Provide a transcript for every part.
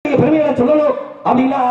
பெருமையை சொல்லணும் அப்படின்னா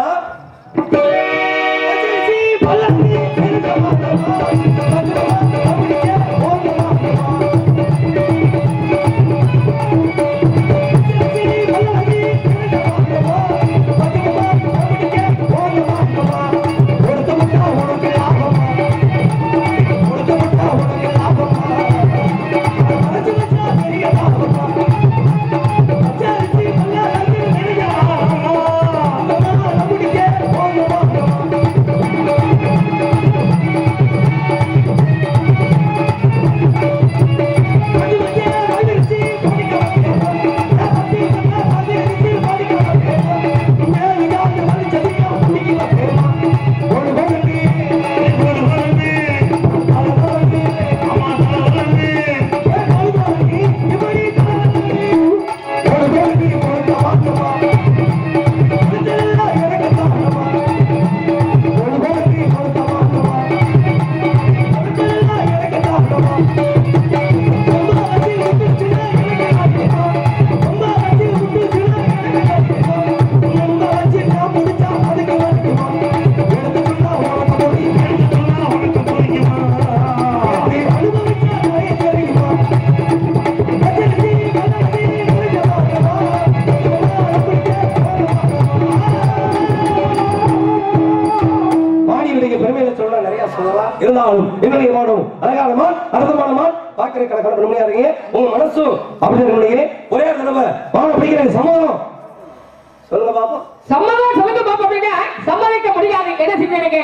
வாணியுடைய பெருமையில சொல்ல நிறைய சொல்லலாம் இருந்தாலும் என்னுடைய மாடும் அழகான மான் அற்புதமான மான் பார்க்கிற கணக்கான பெருமையா இருக்கீங்க உங்க மனசும் அப்படி இருக்கீங்க ஒரே ஒரு தடவை வாங்க பிடிக்கிற சம்மதம் சொல்லுங்க பாப்போம் சம்மதம் சொல்லுங்க பாப்பா அப்படின்னா சம்மதிக்க முடியாது என்ன செஞ்சீங்க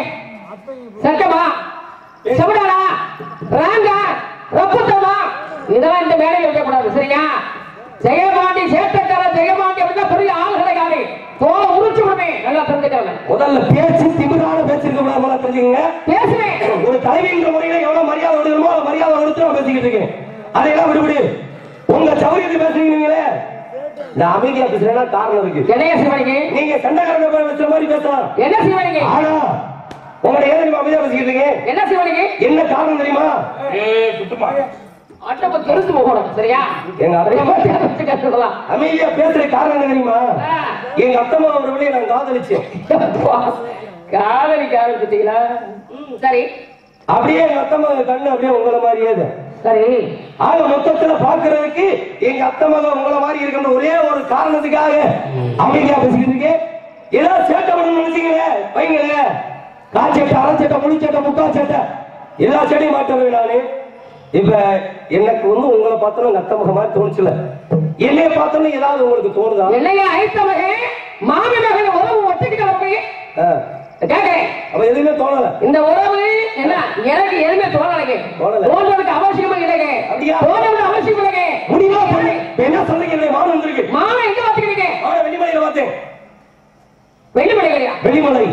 சட்டமா செவடாடா ராங்கா ரப்புத்தமா இதெல்லாம் இந்த வேலையை வைக்க கூடாது சரியா ஜெயபாண்டி சேட்டக்கார ஜெயபாண்டி அப்படின்னா பெரிய ஆள் கிடையாது தோலை உரிச்சு விடுமே நல்லா தெரிஞ்சுக்கோங்க முதல்ல பேச்சு திமிரான பேச்சு இருக்க கூடாது முதல்ல தெரிஞ்சுக்கங்க பேசுவேன் ஒரு தலைவின்ற முறையில எவ்வளவு மரியாதை கொடுக்கணுமோ அவ்வளவு மரியாதை கொடுத்து நான் பேசிக்கிட்டு இருக்கேன் அதையெல்லாம் விடுவிடு உங்க சௌரியத்தை பேசுறீங்களே நான் அமைதியா பேசுறேன்னா காரணம் இருக்கு என்னைய சிவனிக்கு நீங்க சண்டைக்காரங்க பேர் வச்ச மாதிரி பேசலாம் என்ன சிவனிக்கு ஆனா உங்களை ஏன் தெரியுமா அமைதியா பேசிக்கிட்டு இருக்கீங்க என்ன சிவனிக்கு என்ன காரணம் தெரியுமா அட்டப்ப தெரிஞ்சு போகணும் சரியா எங்க அத்தை கத்துக்கலாம் அமைதியா பேசுற காரணம் என்ன தெரியுமா எங்க அத்தம்மா அவர்களே நான் காதலிச்சேன் காதலிக்க ஆரம்பிச்சிட்டீங்களா சரி அப்படியே எங்க அத்தம்மா கண்ணு அப்படியே உங்களை மாதிரியே தான். சரி ஆக மொத்தத்துல பாக்குறதுக்கு எங்க அத்தை மகன் உங்களை மாதிரி இருக்கின்ற ஒரே ஒரு காரணத்துக்காக அமைதியா பேசிக்கிட்டு இருக்கேன் ஏதாவது சேட்டை பண்ணணும்னு நினைச்சீங்களே வைங்களே காச்சட்டை அரைச்சட்டை முழிச்சட்டை முக்கா சட்டை எல்லா செடியும் மாட்டேன் நானு இப்ப எனக்கு வந்து உங்களை பார்த்தோம் எங்க அத்தை மகன் மாதிரி தோணுச்சுல என்னைய பார்த்தோன்னு ஏதாவது உங்களுக்கு தோணுதா என்னைய ஐத்த மகன் மாமி மகன் உறவு ஒட்டிக்கிட்ட வரப்பே ஆ. கேட்கிறேன் அப்ப எதுவுமே தோணல இந்த உறவு என்ன எனக்கு எதுவுமே தோணலைங்க தோணல. தோன்றதுக்கு அவசியமா இல்லைங்க அப்படியா? தோன்றது அவசியம் இல்லைங்க முடிவா சொல்லு. இப்ப என்ன சொல்றீங்க என்னுடைய மாமன் வந்திருக்கு மாமன் எங்க வச்சுக்கிறீங்க அவனை வெள்ளிமலையில பார்த்தேன் வெள்ளிமலை கிடையா வெள்ளிமலை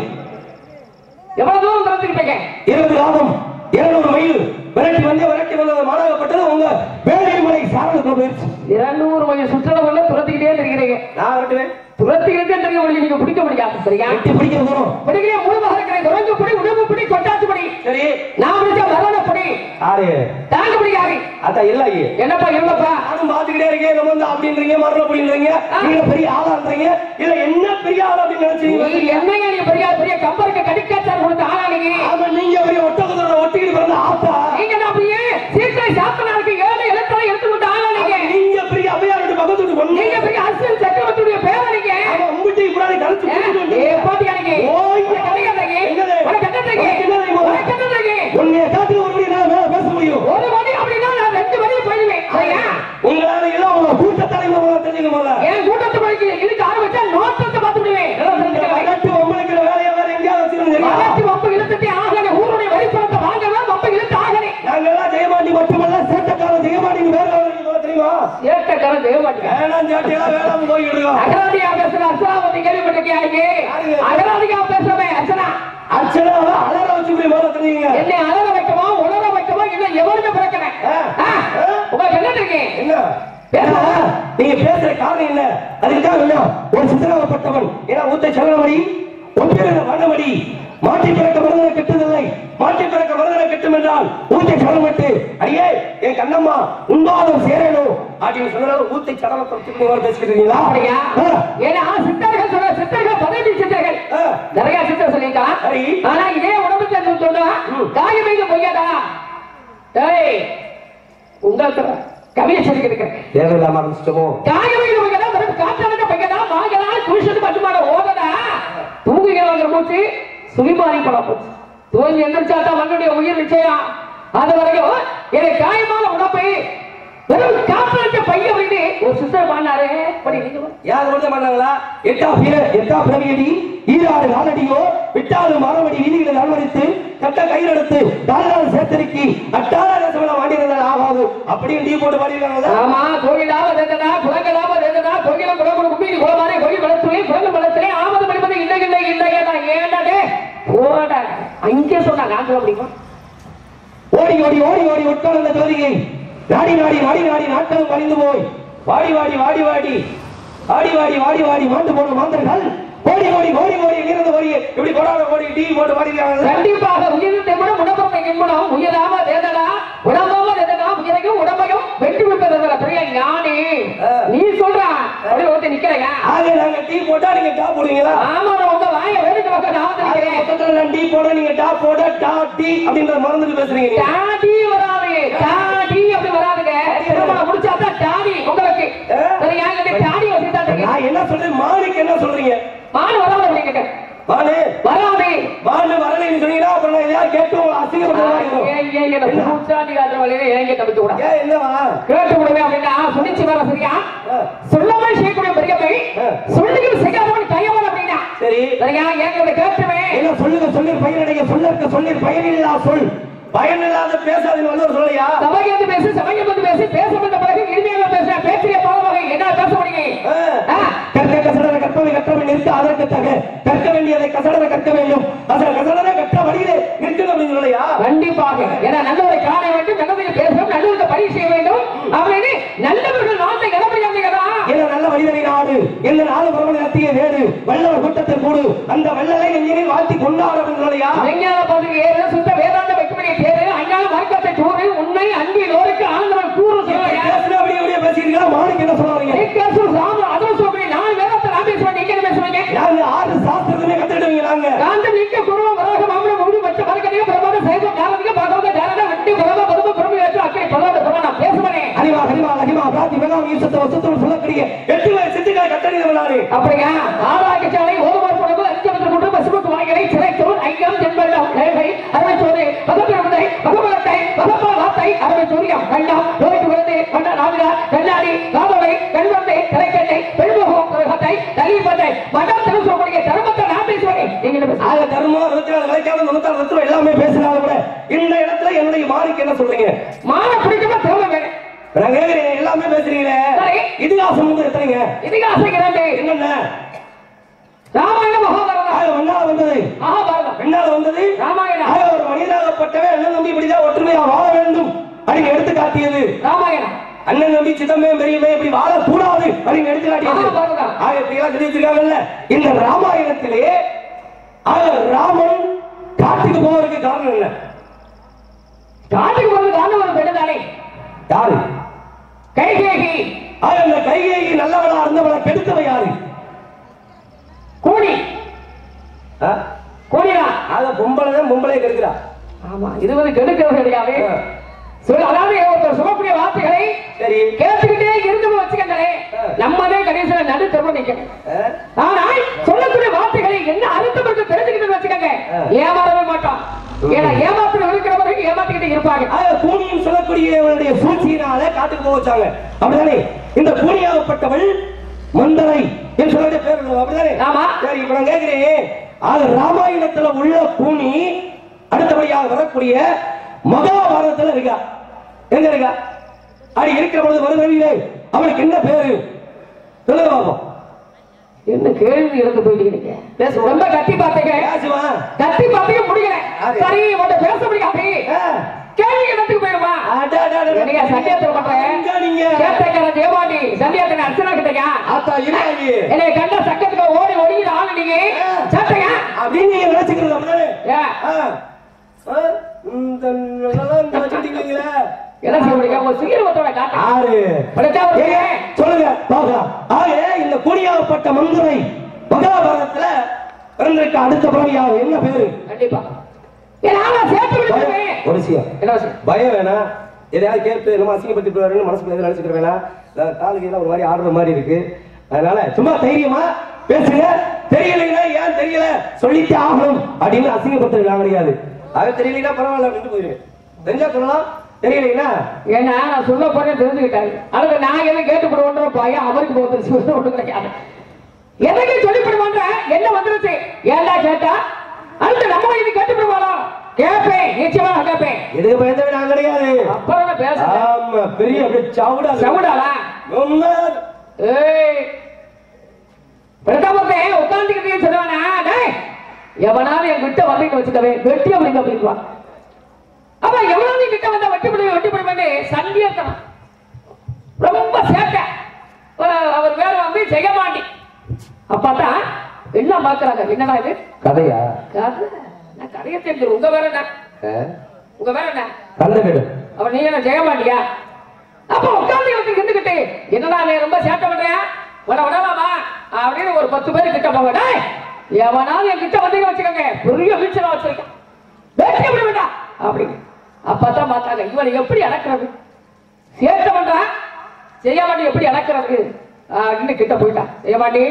எவ்வளவு தூரம் திறந்துக்கிட்டீங்க இருபது ராதம் இருநூறு மைல் விரட்டி வந்து விரட்டி வந்தது மாணவப்பட்டது உங்க வேலைமலை சாரலுக்கு போயிருச்சு இருநூறு மைல் சுற்றளவுல துரத்திக்கிட்டே இருக்கிறீங்க நான் விரட்டுவேன் துரத்திக்கிட்டே தெரிய முடியும் நீங்க பிடிக்க முடியாது சரியா வெட்டி பிடிக்கிற தூரம் பிடிக்கிற முழுதாக இருக்கிறேன் குரங்கு பிடி உடம்பு பிடி கொட்டாச்சு பிடி சரி நான் பிடிச்ச மரண பிடி யாரு தாங்க பிடிக்காது அதான் இல்ல ஐயே என்னப்பா இல்லப்பா நானும் பாத்துக்கிட்டே இருக்கேன் நம்ம வந்து அப்படின்றீங்க மரணம் அப்படின்றீங்க நீங்க பெரிய ஆளான்றீங்க இல்ல என்ன பெரிய ஆள் அப்படின்னு நினைச்சீங்க நீ என்னங்க நீ பெரிய பெரிய கம்பருக்கு கடிக்காச்சார் கொடுத்த ஆளா நீங்க ஆமா நீங்க பெரிய ஒட்டகத்தோட ஒட்டிக்கிட்டு பிறந்த ஆத்தா நீங்க என்ன அப்படியே சீட்டை சாத்தனாருக்கு ஏழு எழுத்தனை எடுத்து கொண்டு ஆளா நீங்க நீங்க பெரிய அவையாரோட பக்கத்துக்கு பொண்ணு நீங்க பெரிய அரசியல் சக்கரவர்த்தியுடைய பேர நீங்க ஆமா உங்ககிட்ட இப்படி கழுத்து ஏ, பிடிச்சிட்டு ஏ வந்தீங்க. பாத்தியா நீங்க ஓய். உனக்கு கடிக்காதீங்க என்னது? உனக்கு கட்டத்தீங்க உனக்கு என்ன தெரியுமா? உனக்கு கட்டத்தீங்க உன்னைய காட்டி ஒரு மணி நேரம் மேல பேச முடியும் ஒரு மணி அப்படின்னா நான் ரெண்டு மணி போயிடுவேன் சரியா? உங்களால எல்லாம் உங்க கூட்ட தலைவர் தெரிஞ்சுக்க முதல்ல என் கூட்டத்து மணிக்கு இதுக்கு ஆரம்பிச்சா நோட்டத்தை பார்த்து விடுவேன் நல்லா இந்த தெரிஞ்சுக்கங்க. வகட்டு உங்களுக்கு வேலையை வேற எங்கேயாவது வச்சிருந்தீங்க தெரியுமா? வளர்ச்சி வம்பு இழுத்துட்டு ஆகலை ஊருடைய வரிப்பணத்தை வாங்கலாம் வம்பு இழுத்து ஆகலை நாங்கெல்லாம் ஜெயமாண்டி மட்டுமல்ல சேட்டக்கார ஜெயமாண்டிக்கு வேற வேலை இருக்குதோ தெரியுமா ஏட்டக்காரன் தேவ மாட்டேங்க வேணாம் சேட்டையெல்லாம் வேணாம் போய்கிட்டு இருக்கோம் அகராதியா பேசுற அர்ச்சனாவதி கேள்விப்பட்டிருக்கியா நீங்க யாருங்க? அகராதியா பேசுறவன் அர்ச்சனா அச்சனாவ அலற வச்சு போய் மேல தெரியுங்க என்னை அலற வைக்கவோ உணர வைக்கவோ இன்னும் எவருமே பிறக்கல ஆ. ஆ, உங்களுக்கு என்ன இருக்கீங்க என்ன ஏன்னா, நீங்க பேசுற காரணம் என்ன அதுக்குதான் என்ன ஒரு சித்திரவப்பட்டவன் ஏன்னா ஊத்த சகலமடி ஒன்றிருந்த வண்ணமடி மாட்டி பிறக்க மருதனை கெட்டதில்லை மாட்டி பிறக்க மருதனை கெட்டும் என்றால் ஊத்தை சகலமட்டு அடியே என் கண்ணம்மா உண்பாதம் சேரணும் அப்படின்னு சொன்னாலும் ஊத்தை சகலத்தை வச்சு பேசிக்கிறீங்களா அப்படியா ஆ. ஏன்னா சித்தர்கள் சொல்ற சரி ஆனா இதே உடம்புக்கு என்று சொன்னா ம். காயமைக்கு பொய்யாதா டேய் உங்களுக்கு கவிதை சொல்லி இருக்கிறேன் தேவையில்லாம ஆரம்பிச்சிட்டோமோ காயமைக்கு பொய்யாதா வெறும் காற்றான பையனா வாங்கடா குளிச்சது மட்டுமான ஓதடா தூங்குகிறவங்க மூச்சு சுவிமாரி படம் போச்சு தூங்கி எந்திரிச்சா தான் மகனுடைய உயிர் நிச்சயம் அது வரையும் எனக்கு காயமான உடம்பை வெறும் காற்றான பையன் அப்படின்னு ஒரு சிஸ்டர் பண்ணாரு படி நீங்க பாருங்க. யார் மட்டும் பண்ணாங்களா எட்டா பிற எட்டா பிரவியடி ஈராறு காலடியோ விட்டாறு மரமடி வீதிகளை அனுமதித்து கட்ட கையிலெடுத்து தாராள சேத்தரிக்கி அட்டாள ரசமல வாண்டியிருந்தால் ஆகாது அப்படின்னு டீ போட்டு பாடிருக்காங்களா ஆமா கோயிலாவ தேந்தனா குலங்களாவ தேந்தனா கோயில குலகுல கும்பி குலமாரே கோயில் வளர்த்துவே குலங்கள் வளர்த்துவே ஆமது படிப்பது இல்லை இல்லை இல்லை நான் ஏண்டாடே போடா அங்கே சொன்னா நான் சொல்ல முடியுமா ஓடி ஓடி ஓடி ஓடி உட்கார்ந்த ஜோதிகை நாடி நாடி நாடி நாடி நாட்களும் கழிந்து போய் வாடி வாடி வாடி வாடி வாடி வாடி வாடி வாடி மாண்டு போன மாந்தர்கள் ஓடி ஓடி ஓடி ஓடி இருந்து ஓடி இப்படி போடாத ஓடி டீ போட்டு பாடிருக்காங்க கண்டிப்பாக உயிர் தெம்புடம் உடம்பை கிம்புடம் உயிராம தேந்தனா உடம்பாம தேந்தனா உயிரையும் உடம்பையும் வெட்டி விட்டதில்ல பெரிய ஞானி நீ சொல்றா அப்படி ஒருத்தர் நிக்கிறேங்க ஆக நாங்க டீ போட்டா நீங்க டா போடுவீங்களா ஆமா நான் உங்க வாய வேடிக்கை பார்க்க நான் வந்து நிக்கிறேன் மொத்தத்துல நான் டீ போட நீங்க டா போட டா டீ அப்படின்ற மறந்துட்டு பேசுறீங்க நீங்க டாடி வராது டாடி அப்படி வராதுங்க திருமணம் முடிச்சாதான் டாடி உங்களுக்கு சரியா இல்ல டாடி வச்சுதான் நான் என்ன சொல்றேன் மானுக்கு என்ன சொல்றீங்க மாடு வராது அப்படிங்க மானு வராது மானு வரலைன்னு சொன்னீங்கன்னா அப்புறம் நான் எதையாவது கேட்டு உங்களை அசிங்கப்படுறதா இருக்கும் ஏன் ஏன் என்ன பூச்சாண்டி காட்டுற வழியில ஏங்க தப்பிச்சு கூட ஏன் என்னவா கேட்டு விடுவே அப்படின்னா சொல்லிச்சு வர சரியா சொல்லாமல் செய்யக்கூடிய பெரியவை சொல்லுகிற செய்யாதவன் கையவன் அப்படின்னா சரி சரியா ஏங்க கேட்டுமே என்ன சொல்லுங்க சொல்லி பயனடைய சொல்லற்க சொல்லி பயனில்லா சொல் பயனில்லாத பேசாதீங்க வல்லவர் சொல்லையா சபைக்கு வந்து பேசு சபைக்கு வந்து பேசி பேசப்பட்ட பிறகு இனிமையாக பேசுற பேசிய பாவமாக என்ன பேச முடியும் ஆ, கற்க கசடர கற்பவை கற்றவை நிற்க அதற்கு தக கற்க வேண்டியதை கசடர கற்க வேண்டும் கசட கசடர கற்ற வழியிலே நிற்கணும் அப்படின்னு சொல்லையா கண்டிப்பாக ஏன்னா நல்லவரை காண வேண்டும் நல்லவரை பேச வேண்டும் நல்லவருக்கு பணி செய்ய வேண்டும் அப்படின்னு நல்லவர்கள் வாழ்ந்த இடமையாந்தீங்களா என்ன நல்ல மனிதனை நாடு என்ன நாலு பரவலை நடத்திய வேடு வல்லவர் கூட்டத்தில் கூடு அந்த வல்லலை நெஞ்சினை வாழ்த்தி கொண்டாடு அப்படின்னு சொல்லையா விஞ்ஞான பகுதி ஏறு சுத்த வேதாந்த வைக்கக்கூடிய தேரு அஞ்ஞான வாய்க்காட்டை சூறு உண்மை அன்பி நோருக்கு ஆனந்தவன் கூறு சொல்லுவாங்க பேசுனா அப்படியே அப்படியே பேசிக்கிறீங்களா மாணிக்கு என்ன சொல்லுவாங்க ராம அதுவும் சொல்றேன் நான் வேதத்தை நான் பேசுவேன் நீங்க என்ன பேசுவீங்க நாங்க ஆறு சாஸ்திரத்துமே கத்துக்கிடுவீங்க நாங்க காந்தம் நிக்க குருவ வராக மாமன முடி மச்ச மரக்கடிக பிரமாத சைவ காரதிக பாகவத ஜானத வெட்டி பிரம பதும பிரம ஏற்று அக்கறை பரவாத பிரம நான் பேசுவனே அறிவா அறிவா அறிவா பிராத்தி வேதாம் ஈசத்தை வசத்தோடு சொல்லக்கூடிய எட்டு வயசு சித்திகளை கட்டணி நானு அப்படியா ஆராய்ச்சி சாலை ஓதுவார் படகு அஞ்சு குன்று பசுமத்து வாய்களை சிறைச்சோர் ஐயம் என்பெல்லாம் நேர்வை அறுவை சோறு பகப்பிரமதை பகவலத்தை பகப்பா வார்த்தை அறுவை சூரியம் கண்டம் நோய்க்கு விழுந்து கண்ட நாவிதா கண்ணாடி காதலை கண்வந்தை தலைக்கண்ணை பெண்முகம் கிரகத்தை தலிப்பத்தை மடம் திருசக்கூடிய தர்மத்தை நான் பேசுவேன் நீங்க என்ன பேசுறீங்க? ஆக தர்மம் இருபத்தி நாலு கலைக்காத தொண்ணூத்தாறு தத்துவம் எல்லாமே பேசினாலும் கூட இந்த இடத்துல என்னுடைய மாணிக்கு என்ன சொல்றீங்க மான பிடிக்குமா திரும்ப வேணும் நான் கேக்குறேன் எல்லாமே பேசுறீங்களே சரி. இதிகாசம் வந்து எத்தனைங்க இதிகாசம் இரண்டு என்னென்ன ராமாயண மகாபாரதம் ஆக ஒன்னால வந்தது மகாபாரதம் ரெண்டாவது வந்தது ராமாயணம் ஆக ஒரு மனிதனாகப்பட்டவன் அண்ணன் தம்பி இப்படிதான் ஒற்றுமையா வாழ வேண்டும் அப்படின்னு எடுத்து காட்டியது ராமாயணம் அண்ணன் தம்பி சித்தமே பெரியமே இப்படி வாழக்கூடாது அப்படின்னு எடுத்து காட்டியது மகாபாரதம். ஆக இப்படியெல்லாம் சொல்லி வச்சிருக்காங்கல்ல இந்த ராமாயணத்திலே ஆக ராமன் காட்டுக்கு போவதற்கு காரணம் என்ன காட்டுக்கு போறது காரணம் ஒரு பெண்ணு தானே யாரு கைகேகி ஆக அந்த கைகேயி நல்லவளா இருந்தவளை கெடுத்தவ யாரு கூடி ஆ? கூடிதான் ஆக பொம்பளை தான் பொம்பளை கெடுக்கிறா ஆமா இருபது கெடுக்கிறது கிடையாது ஆ. சொல்ல அதாவது ஒருத்தர் சொல்லக்கூடிய வார்த்தைகளை சரி கேட்டுக்கிட்டே இருந்து வச்சுக்கங்களே ஆ. நம்மளே கடைசியில நடு திரும்ப நிக்கணும் ஆ? ஆனால் சொல்லக்கூடிய வார்த்தைகளை என்ன அர்த்தம் இருக்கு தெரிஞ்சுக்கிட்டு வச்சுக்கோங்க ஆ. ஏமாறவே மாட்டோம் ஏன்னா ஏமாற்றம் இருக்கிறவர்கள் ஏமாத்திக்கிட்டு இருப்பாங்க ஆக கூனியும் சொல்லக்கூடியவனுடைய சூழ்ச்சியினால காட்டுக்கு போக வச்சாங்க அப்படிதானே இந்த கூனியாகப்பட்டவள் மந்தரை என்று சொல்லக்கூடிய பேர் உள்ளது, அப்படிதானே ஆமா. சரி இப்ப நான் கேட்கிறேன் ஆக ராமாயணத்துல உள்ள கூனி அடுத்தபடியாக வரக்கூடிய மகாபாரதத்துல இருக்கா எங்க இருக்கா அது இருக்கிற பொழுது வருகிறீங்களே அவளுக்கு என்ன பேரு சொல்லுங்க பாப்போம் என்ன கேள்வி இருந்து போயிட்டீங்க பேசுவோம். ரொம்ப கத்தி பார்த்தீங்க பேசுவா கத்தி பார்த்தீங்க முடியல யாரு? சரி உன்கிட்ட பேச முடியாது கேள்வி இடத்துக்கு போயிருமா என்னையா சத்தியத்தில் பண்றேன் எங்க நீங்க கேட்டக்கார தேவாண்டி சந்தியாத்தனை அர்ச்சனா கிட்டயா ஆத்தா இருக்காங்க என்னை கண்ட சக்கத்துக்கு ஓடி ஒடிக்கிற ஆளு நீங்க சட்டையா அப்படின்னு நீங்க நினைச்சுக்கிறது அப்படிதானே ஏன் ஆ. ஆ? இந்த இதெல்லாம் இந்த வச்சுட்டீங்களே. என்ன செய்ய முடியும் உங்க சீர்வத்தோட காட்டு ஆறு அப்படித்தான் ஒரு ஏங்க, சொல்லுங்க பாக்கலாம் ஆக இந்த குடியாகப்பட்ட மந்துரை மகாபாரதத்துல பிறந்திருக்க அடுத்த பிறவியாக என்ன பேரு கண்டிப்பா ஏன் ஆளை சேர்த்து விடுவேன் ஒரு விஷயம் என்ன விஷயம் பயம் வேணாம் எதையாவது கேட்டு நம்ம அசிங்கப்பட்டு போயிடுறேன்னு மனசுக்குள்ள எதுவும் நினைச்சுக்கிற வேணாம் நான் காலுக்கு எல்லாம் ஒரு மாதிரி ஆடுற மாதிரி இருக்கு அதனால சும்மா தைரியமா பேசுங்க தெரியலைன்னா ஏன் தெரியல சொல்லிட்டு ஆகணும் அப்படின்னு அசிங்கப்படுத்த கிடையாது அது தெரியலைன்னா பரவாயில்ல அப்படின்னு போயிருவேன் தெரிஞ்சா சொல்லலாம் தெரியலைன்னா ஏன்னா நான் சொல்ல போறேன் தெரிஞ்சுக்கிட்டாங்க அதுக்கு நான் எதை கேட்டுப்படுவோன்ற பையன் அவருக்கு போகிறது ஒண்ணு கிடையாது எதைக்கு சொல்லிப்படுவாங்க என்ன வந்துருச்சு ஏன்டா கேட்டா அடுத்து நம்ம இது கேட்டுப்படுவாளா கேட்பேன் நிச்சயமாக கேட்பேன் எதுக்கு பயந்தவே நான் கிடையாது அப்புறம் நான் பேசுறேன் ஆமா பெரிய அப்படியே சவுடா சவுடாளா ரொம்ப ஏய் பிரதாபத்தை உட்காந்துக்கிட்டே சொல்லுவானா டேய் எவனாலும் என் கிட்ட வந்து வச்சுக்கவே வெட்டி அப்படிங்க அப்படின்வான் அப்ப எவனாலும் என் கிட்ட வந்தா வெட்டி பிடிக்க வெட்டி பிடிப்பேன்னு சண்டியத்தனம் ரொம்ப சேட்டை அஹ் அவர் வேற வந்து ஜெயமாண்டி அப்பதான் எல்லாம் பாக்குறாங்க என்னடா இது கதையா கதை நான் கதையை தெரிஞ்சு உங்க வேற என்ன உங்க வேற என்ன கந்த கேடு அப்ப நீ என்ன ஜெயமாட்டியா அப்ப உட்கார்ந்து வந்து இருந்துகிட்டு என்னடா நீ ரொம்ப சேட்டை பண்றியா வட விடலாமா அப்படின்னு ஒரு பத்து பேர் கிட்ட போங்க டேய் எவனாவது என் கிட்ட வந்து வச்சுக்கோங்க பெரிய வீச்சலா வச்சிருக்கேன் வேட்டி எப்படி வேண்டா அப்படின்னு அப்பதான் பார்த்தாங்க இவனை எப்படி அடக்குறது சேட்டை பண்றான் செய்யமாட்டி எப்படி அடக்குறது அப்படின்னு கிட்ட போயிட்டான் செய்யமாட்டி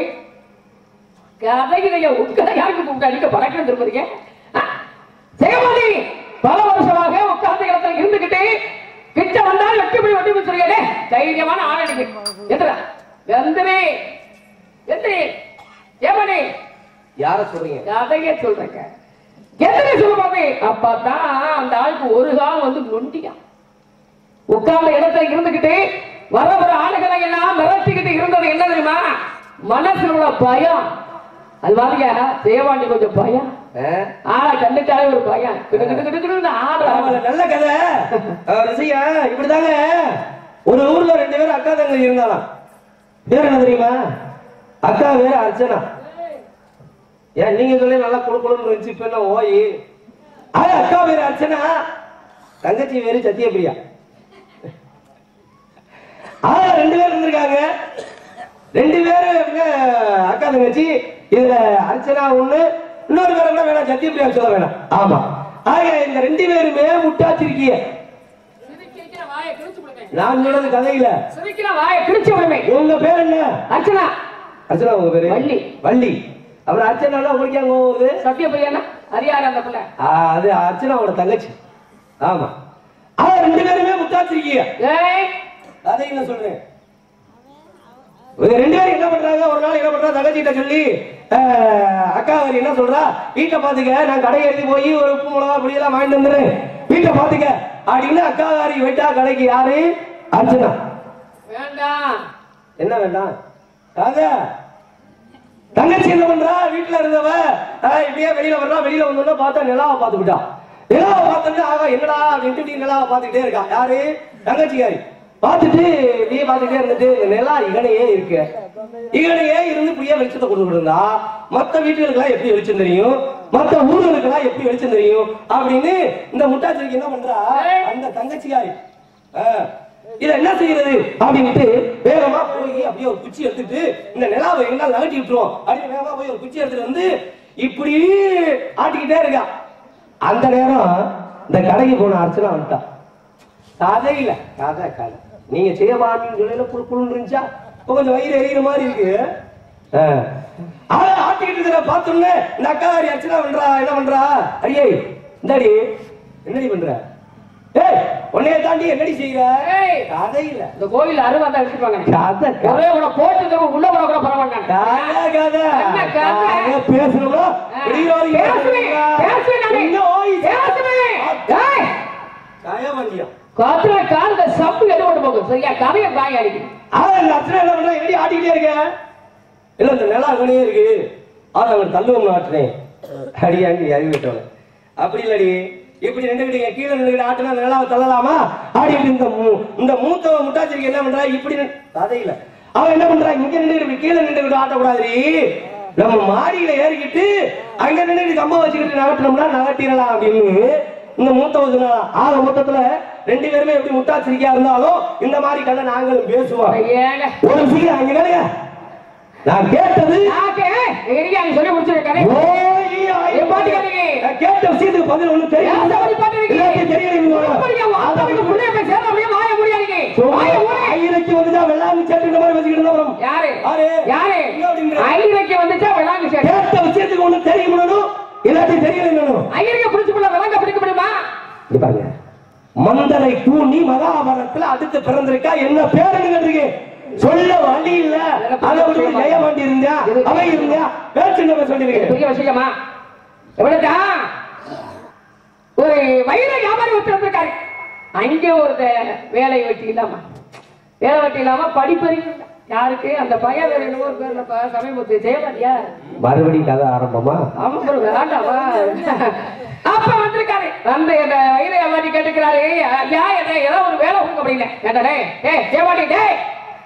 கதையிலைய உட்கதை யாருக்கு கூப்பிட்டா நீங்க பறக்கணும் திருப்பதிங்க செய்யமாட்டி பல வருஷமாக உட்கார்ந்த இடத்துல இருந்துகிட்டு கிட்ட வந்தால் வெட்டி போய் வெட்டி போய் சொல்லுங்க தைரியமான ஆளுக்கு எந்திரா எந்திரி எந்திரி ஏமணி யார சொல்றீங்க கதையே சொல்றேங்க எந்திரி சொல்லுவாங்க அப்பதான் அந்த ஆளுக்கு ஒரு கால் வந்து நொண்டியா உட்கார்ந்த இடத்துல இருந்துகிட்டு வர வர ஆளுகளை எல்லாம் மிரட்டிக்கிட்டு இருந்தது என்ன தெரியுமா மனசுல உள்ள பயம் அது மாதிரியா தேவாண்டி கொஞ்சம் பயம் ஆளை கண்டுட்டாலே ஒரு பயம் கிடு கிடு கிடு கிடுன்னு ஆடுறாங்க பரவாயில்ல, நல்ல கதை அஹ் ரசிகா இப்படிதாங்க ஒரு ஊர்ல ரெண்டு பேரும் அக்கா தங்கச்சி இருந்தாலாம் பேர் என்ன தெரியுமா அக்கா வேற அர்ச்சனா ஏன் நீங்க சொல்லி நல்லா குழு குழுன்னு இருந்துச்சு இப்ப என்ன ஓய் அது அக்கா பேரு அர்ச்சனா தங்கச்சி வேறு சத்தியபிரியா ஆ ரெண்டு பேர் இருந்திருக்காங்க ரெண்டு பேரும் அப்படியே அக்கா தங்கச்சி இதுல அர்ச்சனா ஒண்ணு இன்னொரு பேரை கூட வேணாம் சத்தியபிரியா சொல்ல வேணாம் ஆமா ஆக இந்த ரெண்டு பேருமே முட்டாச்சிருக்கிய சிரிக்கிற வாயை கிழிச்சு விடுவேன் நான் சொன்னது கதையில சிரிக்கிற வாயை கிழிச்சு விடுவேன் உங்க பேர் என்ன அர்ச்சனா அர்ச்சனா உங்க பேரு வள்ளி. வள்ளி அப்புறம் அர்ச்சனா உங்களுக்கு அங்க வருது சத்யபிரியானா அறியாரு அந்த பிள்ளை ஆ, அது அர்ச்சனாவோட தங்கச்சி ஆமா ஆ ரெண்டு பேருமே முட்டாச்சிருக்கிய ஏய் அதை என்ன சொல்றேன் இவங்க ரெண்டு பேரும் என்ன பண்றாங்க ஒரு நாள் என்ன பண்றா தங்கச்சிட்ட சொல்லி அஹ், அக்கா அவர் என்ன சொல்றா வீட்டை பாத்துக்க நான் கடை எழுதி போய் ஒரு உப்பு மிளகா பொடி எல்லாம் வாங்கிட்டு வந்துடுறேன் வீட்டை பாத்துக்க அப்படின்னு அக்காவாரி விட்டா கடைக்கு யாரு அர்ச்சனா வேண்டாம் என்ன வேண்டாம் ராஜா தங்கச்சி என்ன பண்றா வீட்டுல இருந்தவ அஹ், இப்படியே வெளியில வர்றா வெளியில வந்தோன்னா பார்த்தா நிலாவை பார்த்துக்கிட்டா நிலாவை பார்த்தோன்னா ஆகா என்னடா அப்படின்ட்டு இப்படி நிலாவை பார்த்துக்கிட்டே இருக்கா யாரு தங்கச்சிக்காரி பார்த்துட்டு இப்படியே பார்த்துக்கிட்டே இருந்துட்டு இந்த நிலா இகனையே இருக்கு இகனையே இருந்து இப்படியே வெளிச்சத்தை கொடுத்துட்டு இருந்தா மத்த வீட்டுகளுக்கெல்லாம் எப்படி வெளிச்சம் தெரியும் மத்த ஊர்களுக்கெல்லாம் எப்படி வெளிச்சம் தெரியும் அப்படின்னு இந்த முட்டாச்சிக்கு என்ன பண்றா அந்த தங்கச்சிக்காரி அஹ், இத என்ன செய்யறது அப்படின்ட்டு வேகமா போய் அப்படியே ஒரு குச்சி எடுத்துட்டு இந்த நிலாவை எங்களால் நகட்டி விட்டுருவோம் அப்படின்னு வேகமா போய் ஒரு குச்சி எடுத்துட்டு வந்து இப்படி ஆட்டிக்கிட்டே இருக்கா அந்த நேரம் இந்த கடைக்கு போன அர்ச்சனா வந்துட்டா கதையில கதை கதை நீங்க செய்ய மாட்டீங்கன்னு சொல்லல புழு புழுன்னு இருந்துச்சா இப்ப கொஞ்சம் வயிறு எரியுற மாதிரி இருக்கு ஆஹ். ஆளை ஆட்டிக்கிட்டு இருக்கிற பார்த்தோன்னே இந்த அக்காரி அர்ச்சனா பண்றா என்ன பண்றா அடியே இந்தாடி என்னடி பண்ற ஏய் உன்னைய தாண்டி என்னடி செய்யற ஏய். கதையில இந்த கோயில் அருவா தான் எடுத்துப்பாங்க கதை கதை ஒரே உன போட்டு தரும் உள்ள போட கூட பரவாயில்ல கதை கதை என்ன கதை? கதை பேசுறோம் வெளியோடி பேசுவேன் பேசுவேன் நானே. இன்னும் ஓய் பேசுவேன் ஏய் கயவண்டியம் காத்துல காந்த சப்பு எது கொண்டு போகும் சரியா கதைய காய அடிக்கும் ஆனா இந்த அர்ச்சனை என்ன பண்றா எப்படி ஆட்டிக்கிட்டே இருக்க இல்ல இந்த நிலம் அங்கனே இருக்கு ஆனா அவன் தள்ளுவம் ஆட்டுனேன் அடியாண்டி அறிவிட்டவன் அப்படி இல்லடி இப்படி நின்றுக்கிட்டு கீழே நின்றுக்கிட்டு ஆட்டினா அந்த நிலாவை தள்ளலாமா ஆடிட்டு இந்த மூ- இந்த மூத்தவ முட்டாச்சிரிக்கு என்ன பண்றா இப்படி நின்னு- கதையில அவன் என்ன பண்றா இங்க நின்று கீழே நின்றுக்கிட்டு ஆட்டக்கூடாதுடி நம்ம மாடியில ஏறிக்கிட்டு அங்க நின்று கம்ப வச்சுக்கிட்டு நகட்டினோம்னா நகட்டிடலாம் அப்படின்னு இந்த மூத்தவ சொன்னா ஆக மொத்தத்துல ரெண்டு பேருமே எப்படி முட்டாச்சிரிக்கையா இருந்தாலும் இந்த மாதிரி கதை நாங்களும் பேசுவோம் ஏங்க ஒரு சீக்கிரம் அங்க கேளுங்க நான் கேட்டது நாக்கு எரியா நீ சொல்லி முடிச்சிருக்க கதை ஓ பதில் ஒண்ணு தெரியும் ஏன் அப்படி பண்றீங்க? எல்லாத்தையும் தெரியல அப்படியா, உன் அத்தானுக்கு புள்ளைய போய் சேர்ற அப்படியே வாய மூடியாதீங்க. வாய மூடு. ஐயரைக்கு வந்துட்டா வெள்ளாங்க சேட்டுன்ற மாதிரி வச்சுக்கிட்டு தான் வரும் யாரு யாரு? யாரு இங்க அப்படிங்கிற. ஐயருக்கு வந்துச்சா விளாங்க சேட்டு கேட்ட விஷயத்துக்கு ஒண்ணு தெரியும் எல்லாத்தையும் தெரியல ஐயருக்கு பிடிச்சு போல விளாங்க பிடிக்க முடியுமா இங்க பாருங்க மந்தரை கூண்டி மகாபாரதத்துல அடுத்து பிறந்திருக்கா என்ன பேருன்னு கேட்டிருக்கு சொல்ல வழி இல்ல அதை விட்டு ஜெய வண்டி இருந்தா அவை இருந்தா பேச்சு நம்ம சொல்லிருக்கேன் பெரிய விஷயமா எவ்வளவுதா ஒரு வயிற வியாபாரி ஒருத்தர் வந்திருக்காரு அங்கே ஒரு வேலை வெட்டி இல்லாம வேலை வெட்டி இல்லாம படிப்பறிவு இல்ல. யாருக்கு அந்த பையன் வேற என்னமோ ஒரு பேர்ல சமயமுத்து ஜெயபாட்டியா மறுபடியும் கதை ஆரம்பமா அவன் ஒரு வேண்டாமா அப்ப வந்திருக்காரு அந்த இந்த வயிறு வியாபாரி கேட்டுக்கிறாரு ஐயா என்ன ஏதோ ஒரு வேலை கொடுங்க அப்படின்னு கேட்டாரே ஏ ஜெயபாட்டி டேய்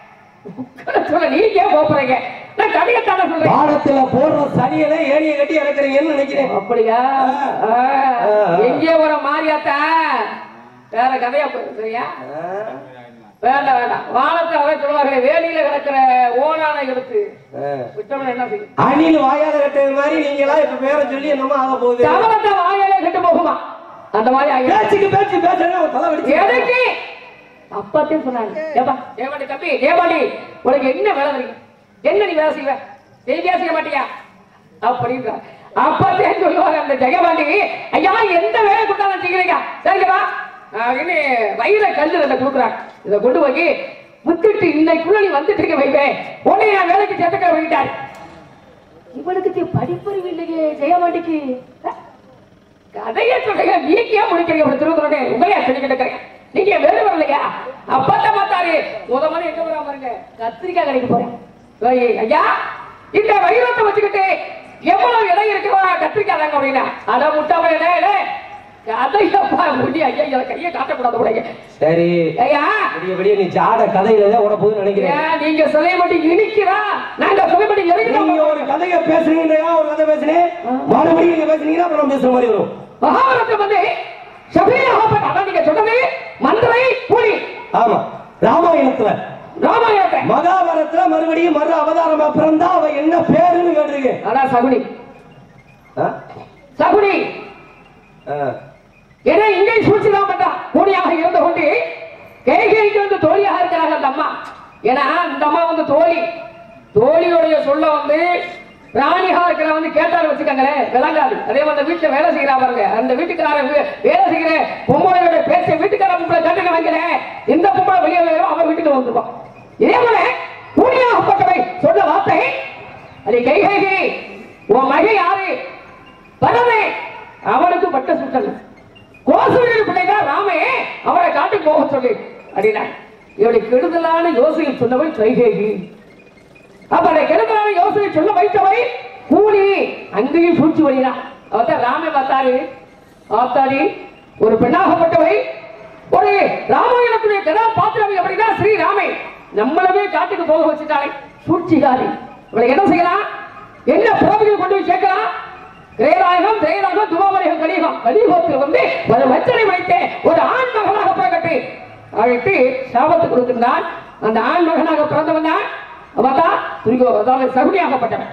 சொல்ல நீங்க ஏன் போறீங்க நான் கடிகத்தான சொல்றேன் பாடத்துல போடுற சனியல ஏணியை கட்டி இறக்குறீங்கன்னு நினைக்கிறேன் அப்படியா ஆ, எங்கே ஒரு மாரியாத்தா வேற கதையா போயிரு சரியா வேண்டாம் வேண்டாம் வானத்தை அவை சொல்லுவாங்களே வேலியில கிடக்கிற ஓனான எடுத்து விட்டவன என்ன செய்யும் அணில் வாயால கட்டுறது மாதிரி நீங்க எல்லாம் இப்ப பேரை சொல்லி என்னமோ ஆக போகுது சவலத்தை வாயாலே கெட்டு போகுமா அந்த மாதிரி ஆகி பேச்சுக்கு பேச்சு பேசுறேன் அவன் தலை வெடிச்சு எதுக்கு அப்பத்தே சொன்னாங்க ஏப்பா ஏமாடி தம்பி ஏமாடி உனக்கு என்ன வேலை தெரியும் என்ன நீ வேலை செய்வ செய்தியா செய்ய மாட்டியா அப்படின்ற அப்பத்தே சொல்லுவாங்க அந்த ஜெகபாண்டி ஐயா எந்த வேலை கொடுத்தாலும் செய்கிறீங்க சரிங்கப்பா அப்படின்னு வயிற கல்லு ரெண்டு கொடுக்குறாங்க இதை கொண்டு போய் முத்திட்டு இன்னைக்குள்ள நீ வந்துட்டு இருக்க வைப்பேன் உடனே நான் வேலைக்கு சேர்த்துக்க வைட்டாரு இவனுக்கு படிப்பறிவு இல்லையே ஜெயபாண்டிக்கு கதையை சொல்லுங்க நீங்க ஏன் முடிக்கிறீங்க அப்படி திருக்குறளே உங்களையா சொல்லிக்கிட்டு இருக்கிறேன் நீங்க வேறு வரலையா அப்பதான் பார்த்தாரு முத மாதிரி எங்க வரா பாருங்க கத்திரிக்காய் கடைக்கு போறேன் ஓய், ஐயா இந்த வைரத்தை வச்சுக்கிட்டு எவ்வளவு இடம் இருக்குவா கத்திரிக்காய் தாங்க அப்படின்னா அட முட்டா பையனே கதையப்பா முடி ஐயா இதை கையை காட்டக்கூடாது உடைய சரி ஐயா விடிய விடிய நீ ஜாட கதையில தான் உட போகுதுன்னு நினைக்கிறேன் ஏன் நீங்க சொல்ல மாட்டீங்க இனிக்கிறா நாங்க சொல்ல மாட்டீங்க நீங்க இறங்கிறோம் ஒரு கதையை பேசுறீங்க ஒரு கதை பேசுனேன் மறுபடியும் நீங்க பேசுனீங்கன்னா அப்புறம் பேசுற மாதிரி வரும் மகாபாரதம் வந்து சபரியாக அதான் நீங்க சொன்னது மந்திரை புலி ஆமா ராமாயணத்துல ராமாயணத்தை மகாபாரதத்துல மறுபடியும் மறு அவதாரமா பிறந்தா அவ என்ன பேருன்னு கேட்டிருக்கு அதான் சகுனி ஆ? சகுனி ஆ. ஏன்னா இங்கே சூழ்ச்சி தான் பண்றா கூடியாக இருந்து கொண்டு கேகைக்கு வந்து தோழியாக இருக்கிறாங்க அந்த அம்மா ஏன்னா இந்த அம்மா வந்து தோழி தோழியுடைய சொல்ல வந்து ராணிகா இருக்கிற வந்து கேட்டாரு வச்சுக்கோங்களேன் விளங்காது அதே மாதிரி அந்த வீட்டுல வேலை செய்யறா பாருங்க அந்த வீட்டுக்கார வே- வேலை செய்கிற பொம்பளையோட பேச்ச வீட்டுக்கார பொம்பளை கட்டுக்க வைக்கிறேன் இந்த பொம்பளை வெளியே வரும் அவன் வீட்டுக்கு வந்துருவான் இதே போல கூடியாகப்பட்டவை சொன்ன வார்த்தை அது கைகேகி உன் மகை யாரு பரவே அவனுக்கு பட்ட சுட்டல் கோசுடைய பிள்ளைதான் ராமே அவரை காட்டுக்கு போக சொல்லி அப்படின்னா இவனை கெடுதலான யோசனை சொன்னவள் கைகேகி அப்ப அதை கெடுதலான யோசனை சொல்ல வைத்தவை கூலி அங்கேயும் சூழ்ச்சி வழிதான் அவர்தான் ராமே பார்த்தாரு ஆத்தாடி ஒரு பெண்ணாகப்பட்டவை ஒரு ராமாயணத்துடைய கதாபாத்திரம் அப்படின்னா ஸ்ரீராமே நம்மளவே காட்டுக்கு போக வச்சுட்டாலே சூழ்ச்சிகாரி இவளை என்ன செய்யலாம் என்ன புறவையில் கொண்டு போய் சேர்க்கலாம் கிரேராயகம் திரேராகம் துவாமரிகம் கலியுகம் கலியுகத்தில் வந்து ஒரு வச்சனை வைத்த ஒரு ஆண் மகனாக பிறக்கட்டு அழைத்து சாபத்து கொடுக்கின்றான் அந்த ஆண் மகனாக பிறந்தவன் தான் அவன் தான் துரிகோ அதாவது சகுனியாகப்பட்டவன்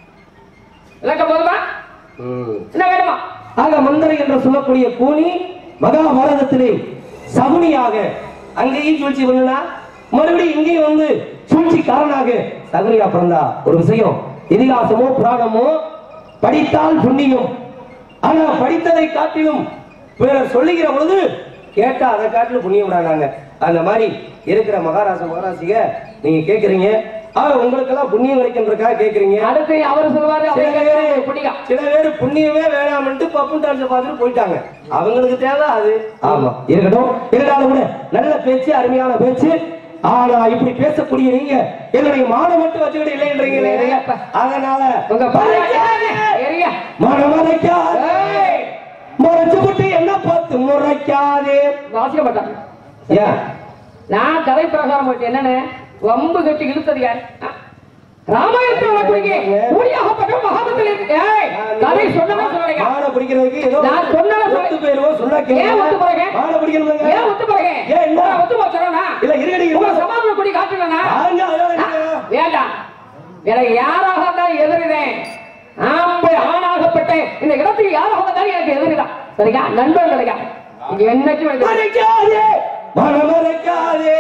விளக்கம் போதுமா ம். என்ன வேணுமா ஆக மந்திரை என்று சொல்லக்கூடிய கூனி மகாபாரதத்திலே சகுனியாக அங்கேயும் சூழ்ச்சி பண்ணுனா மறுபடியும் இங்கேயும் வந்து சூழ்ச்சிக்காரனாக சகுனியா பிறந்தா ஒரு விஷயம் இதிகாசமோ புராணமோ படித்தால் புண்ணியம் ஆனா படித்ததை காட்டிலும் பிறர் சொல்லுகிற பொழுது கேட்டா அதை காட்டிலும் புண்ணியம் விடாங்க அந்த மாதிரி இருக்கிற மகாராச மகாராசிக நீங்க கேக்குறீங்க ஆக உங்களுக்கு எல்லாம் புண்ணியம் கிடைக்கின்றதுக்காக கேக்குறீங்க அடுத்து அவர் சொல்லுவாரு சில அவருக்கு பேரு பிடிக்கும் சில பேர் புண்ணியமே வேணாம்னு பப்பு டான்ஸ் பார்த்துட்டு போயிட்டாங்க அவங்களுக்கு தேவை அது ஆமா இருக்கட்டும் இருந்தாலும் கூட நல்ல பேச்சு அருமையான பேச்சு ஆனா இப்படி பேசக்கூடிய நீங்க என்னுடைய மானம் மட்டும் வச்சுக்கிட்டு இல்லைன்றீங்களே ஏறியாப்பா. அதனால உங்க மறைக்காதே. ஏரியா மனம் மறைக்காதே மறைச்சு விட்டு என்ன பார்த்து முறைக்காதே வாசிக்க மாட்டாங்க ஏன் நான் கதை பிரகாரம் போயிட்டு என்னன்னு வம்பு கட்டி இழுத்தது யார் ஆ? ராமாயணத்தில் வரக்கூடிய கூடியாகப்பட்ட மகாபத்தில் இருக்கு ஏய், கதை சொன்னவன் சொல்லலைங்க மானை பிடிக்கிறதுக்கு ஏதோ நான் சொன்னதை சொல்லு. ஒத்து போயிருவோம் சொன்னா ஏன் ஒத்து போறீங்க? மானை பிடிக்கணும் ஏன் ஒத்து போறீங்க ஏன் என்ன? நான் ஒத்து போச்சுறேனா இல்ல இருக்கடி உங்களை சமாதானம் கூடி காட்டுவேனா ஆங்க, அதோட என்ன? வேண்டாம் எனக்கு யாராக இருந்தாலும் எதிரினேன் ஆம்பை ஆணாகப்பட்ட இந்த இடத்துக்கு யாராக வந்தாலும் எனக்கு எதிரிதான் சரியா நண்பன் கிடைக்கா இங்க என்னைக்கும் எனக்கு மறைக்காதே மனமறைக்காதே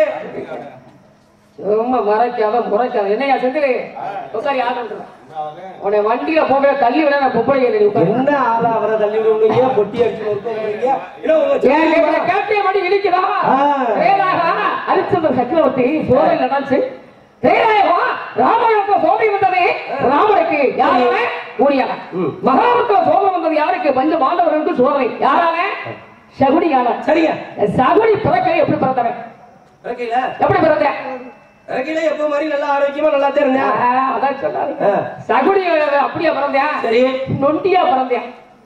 ரொம்ப மறைக்காத முறைக்காத என்னையா செந்தில் உட்காரி ஆட்டம் உன்னை வண்டியில போக தள்ளி விட நான் பொம்பளை ஏறி உட்காரு என்ன ஆளா அவரை தள்ளி விடுவீங்க பொட்டி அடிச்சு நொறுக்குவீங்க? இன்னும் உங்க ஏன் சின்ன இவனை கேட்டே மணி இடிக்குதா ஆ. வேலாக ஹரிச்சந்திர சக்கரவர்த்தி சோழன் நடந்துச்சு தேராயவா ராமாயணத்துல சோழி வந்தது ராமனுக்கு யாரால கூடியான ம். மகாபாரதத்துல சோழன் வந்தது யாருக்கு பஞ்ச மாண்டவர்களுக்கு சோதனை யாரால சகுனியால சரிங்க சகுனி பிறக்கை எப்படி பிறந்தவன் இருக்கீல எப்படி பிறந்த இருக்கீல எப்போ மாதிரி நல்லா ஆரோக்கியமா நல்லா தான் இருந்தேன் ஆ, அதான் சொன்னாரு ஆ. சகுனி அப்படியா பிறந்தேன் சரி நொண்டியா பிறந்தேன்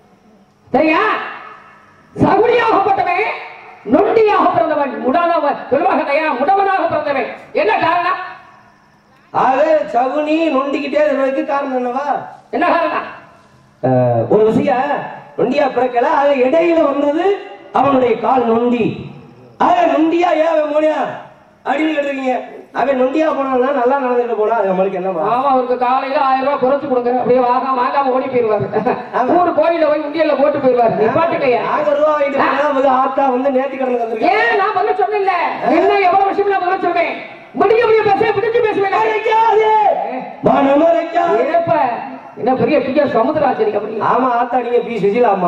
சரியா சகுனியாகப்பட்டவன் நொண்டியாக பிறந்தவன் முடனவன் சொல்வாகத்தையா முடவனாக பிறந்தவன் என்ன காரணம் ஆக சகுனி நொண்டிக்கிட்டே இருக்கிறதுக்கு காரணம் என்னவா என்ன காரணம் அஹ், ஒரு விஷயம் நொண்டியா பிறக்கல ஆக இடையில வந்தது அவனுடைய கால் நொண்டி ஆக நொண்டியா ஏன் போனியா அப்படின்னு கேட்டிருக்கீங்க அவன் நொண்டியா போனான்னா நல்லா நடந்துட்டு போனா அது நம்மளுக்கு என்னமா ஆமா அவருக்கு காலையில ஆயிரம் ரூபாய் குறைச்சு கொடுங்க அப்படியே வாங்க வாங்காம ஓடி போயிருவாரு ஆமா. ஊர் கோயில போய் உண்டியல்ல போட்டு போயிருவாரு நீ பாட்டுக்கையா நாங்க ரூபா வாங்கிட்டு போனா வந்து ஆத்தா வந்து நேத்தி கடந்து வந்திருக்கேன் ஏன் நான் பதில் சொன்னேன்ல என்ன எவ்வளவு விஷயம் நான் பதில் சொல்றேன் முடிய முடிய பேச பிடிச்சு பேசுவேன் மறைக்காதே மனமறைக்காதே ஏப்ப என்ன பெரிய பிடிக்க சமுதிராச்சரிக்க முடியும் ஆமா ஆத்தா நீங்க பி சுசிலாமா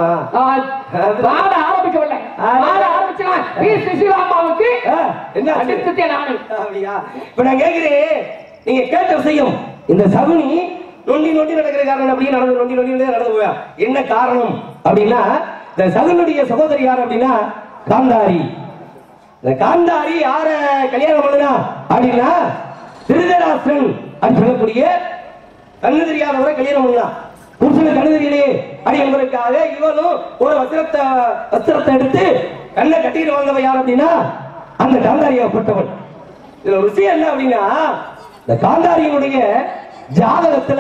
பாட ஆரம்பிக்கவில்லை பாட ஆரம்பிச்சலாம் பி சுசிலாமாவுக்கு ஆ, என்ன ஆச்சு? அடுத்துட்டே நானு அப்படியா இப்ப நான் கேக்குறேன் நீங்க கேட்ட விஷயம் இந்த சகுனி நொண்டி நொண்டி நடக்கிற காரணம் அப்படியே நடந்து நொண்டி நொண்டி நொண்டி நடந்து போயா என்ன காரணம் அப்படின்னா இந்த சகுனுடைய சகோதரி யார் அப்படின்னா காந்தாரி இந்த காந்தாரி யார கல்யாணம் பண்ணுனா அப்படின்னா திருதராஷ்டிரன் அப்படின்னு சொல்லக்கூடிய கண்ணு தெரியாதவரை கல்யாணம் பண்ணலாம் புருஷனுக்கு கண்ணு தெரியலையே அப்படி என்பதற்காக இவனும் ஒரு வஸ்திரத்தை வஸ்திரத்தை எடுத்து கண்ணை கட்டிட்டு வந்தவன் யார் அப்படின்னா அந்த காந்தாரியாகப்பட்டவன் இதுல ஒரு விஷயம் என்ன அப்படின்னா இந்த காந்தாரியினுடைய ஜாதகத்துல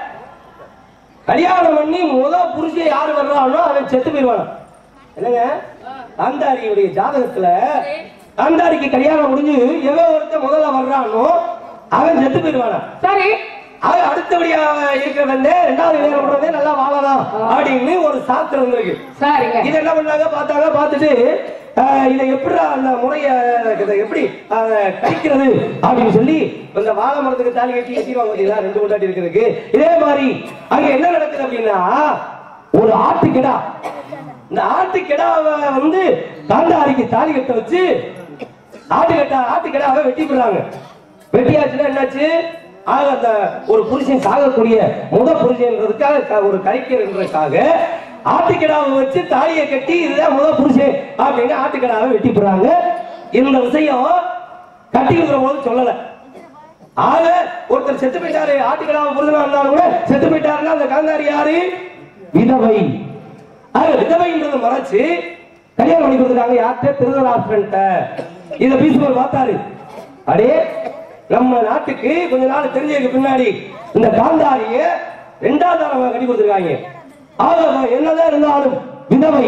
கல்யாணம் பண்ணி முத புருஷன் யாரு வர்றானோ அவன் செத்து போயிடுவான் என்னங்க காந்தாரியுடைய ஜாதகத்துல காந்தாரிக்கு கல்யாணம் முடிஞ்சு எவன் ஒருத்தன் முதல்ல வர்றானோ அவன் செத்து போயிடுவானா சரி அவன் அடுத்தபடியா இருக்கிறவன் ரெண்டாவது வேலை பண்றதே நல்லா வாழலாம் அப்படின்னு ஒரு சாஸ்திரம் வந்திருக்கு சரிங்க இது என்ன பண்ணாங்க பார்த்தாங்க பார்த்துட்டு ஆஹ், இதை எப்படி அந்த முறைய இதை எப்படி அதை கழிக்கிறது அப்படின்னு சொல்லி இந்த வாழை மரத்துக்கு தாலி கட்டி கட்டிடுவாங்க பார்த்தீங்களா ரெண்டு கொண்டாட்டி இருக்கிறதுக்கு இதே மாதிரி அங்க என்ன நடக்குது அப்படின்னா ஒரு ஆட்டுக்கிடா இந்த ஆட்டுக்கிடாவை வந்து காந்தாரிக்கு தாலி கட்ட வச்சு ஆட்டுக்கட்டா ஆட்டுக்கிடாவை வெட்டி போடுறாங்க வெட்டியாச்சுன்னா என்னாச்சு ஆக அந்த ஒரு புருஷன் சாகக்கூடிய முத புருஷன்றதுக்காக க- ஒரு கறிக்கிறதுக்காக ஆட்டுக்கிடாவை வச்சு தாலியை கட்டி இதுதான் முத புருஷன் அப்படின்னு ஆட்டுக்கிடாவை வெட்டி போடுறாங்க இந்த விஷயம் கட்டி இருக்கிற போது சொல்லல ஆக ஒருத்தர் செத்து போயிட்டாரு ஆட்டுக்கிடாவை புருஷனா இருந்தாலும் கூட செத்து போயிட்டாருன்னா அந்த காந்தாரி யாரு விதவை ஆக விதவைன்றதை மறைச்சு கல்யாணம் பண்ணி கொடுத்துட்டாங்க யார்கிட்ட திருதராஷ்டிரன்ட்ட இத பீஸ்வர் பார்த்தாரு அடே நம்ம நாட்டுக்கு கொஞ்ச நாள் தெரிஞ்சதுக்கு பின்னாடி இந்த காந்தாரிய ரெண்டாவது தடவை கட்டி கொடுத்துருக்காங்க ஆக என்னதான் இருந்தாலும் விதவை